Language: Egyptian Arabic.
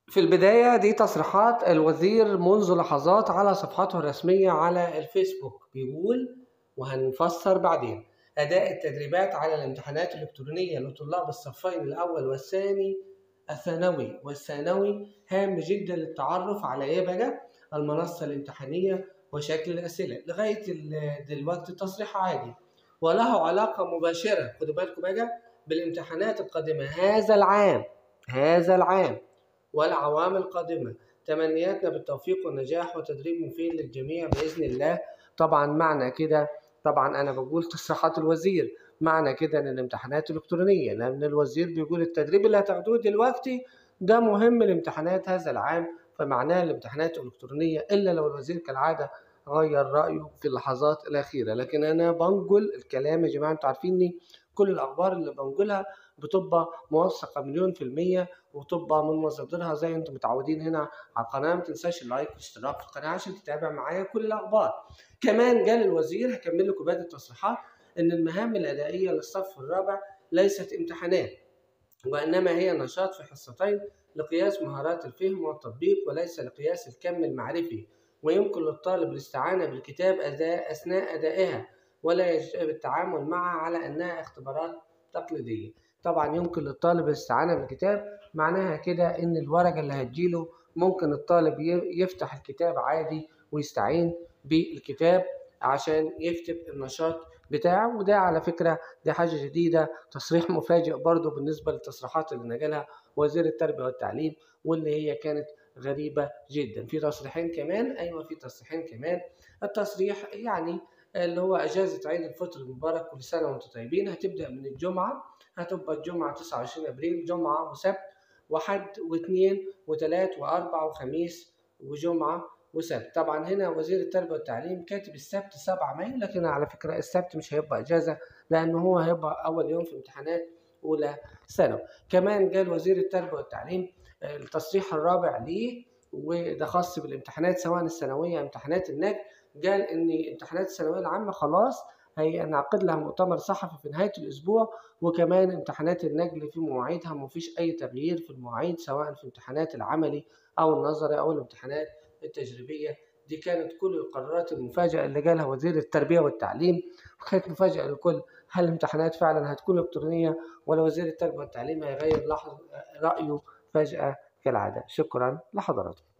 في البداية دي تصريحات الوزير منذ لحظات على صفحته الرسمية على الفيسبوك بيقول وهنفسر بعدين أداء التدريبات على الامتحانات الإلكترونية لطلاب الصفين الأول والثاني الثانوي والثانوي هام جدا للتعرف على إيه بقى المنصة الامتحانية وشكل الأسئلة لغاية دلوقتي التصريح عادي وله علاقة مباشرة خدوا بالكم بقى بالامتحانات القادمة هذا العام هذا العام والعوام القادمة تمنياتنا بالتوفيق والنجاح وتدريب مفيد للجميع بإذن الله طبعا معنى كده طبعا أنا بقول تصريحات الوزير معنى كده إن الامتحانات الإلكترونية لأن الوزير بيقول التدريب اللي هتاخدوه دلوقتي ده مهم لامتحانات هذا العام فمعناه الامتحانات الإلكترونية إلا لو الوزير كالعادة غير رأيه في اللحظات الأخيرة لكن أنا بنقل الكلام يا جماعة أنتوا عارفيني كل الأخبار اللي بنقولها بتبقى موثقة مليون في المية وتبقى من مصادرها زي انتم متعودين هنا على القناة ما تنساش اللايك والاشتراك في القناة عشان تتابع معايا كل الأخبار كمان قال الوزير هكمل لكم باقي التصريحات إن المهام الأدائية للصف الرابع ليست امتحانات وإنما هي نشاط في حصتين لقياس مهارات الفهم والتطبيق وليس لقياس الكم المعرفي ويمكن للطالب الاستعانة بالكتاب أداء أثناء أدائها ولا يجب التعامل معها على أنها اختبارات تقليدية طبعا يمكن للطالب الاستعانة بالكتاب معناها كده إن الورقة اللي هتجيله ممكن الطالب يفتح الكتاب عادي ويستعين بالكتاب عشان يكتب النشاط بتاعه وده على فكرة دي حاجة جديدة تصريح مفاجئ برضه بالنسبة للتصريحات اللي نقلها وزير التربية والتعليم واللي هي كانت غريبة جدا في تصريحين كمان أيوة في تصريحين كمان التصريح يعني اللي هو أجازة عيد الفطر المبارك كل سنة وأنتم طيبين هتبدأ من الجمعة هتبقى الجمعة 29 أبريل جمعة وسبت وحد واثنين وثلاث وأربع وخميس وجمعة وسبت طبعا هنا وزير التربية والتعليم كاتب السبت 7 مايو لكن على فكرة السبت مش هيبقى إجازة لأنه هو هيبقى أول يوم في امتحانات أولى ثانوي كمان قال وزير التربية والتعليم التصريح الرابع ليه وده خاص بالامتحانات سواء الثانوية امتحانات النجم قال ان امتحانات الثانويه العامه خلاص هنعقد لها مؤتمر صحفي في نهايه الاسبوع وكمان امتحانات النجل في مواعيدها مفيش اي تغيير في المواعيد سواء في امتحانات العملي او النظري او الامتحانات التجريبيه دي كانت كل القرارات المفاجئه اللي قالها وزير التربيه والتعليم وكانت مفاجاه للكل هل الامتحانات فعلا هتكون الكترونيه ولا وزير التربيه والتعليم هيغير رايه فجاه كالعاده شكرا لحضراتكم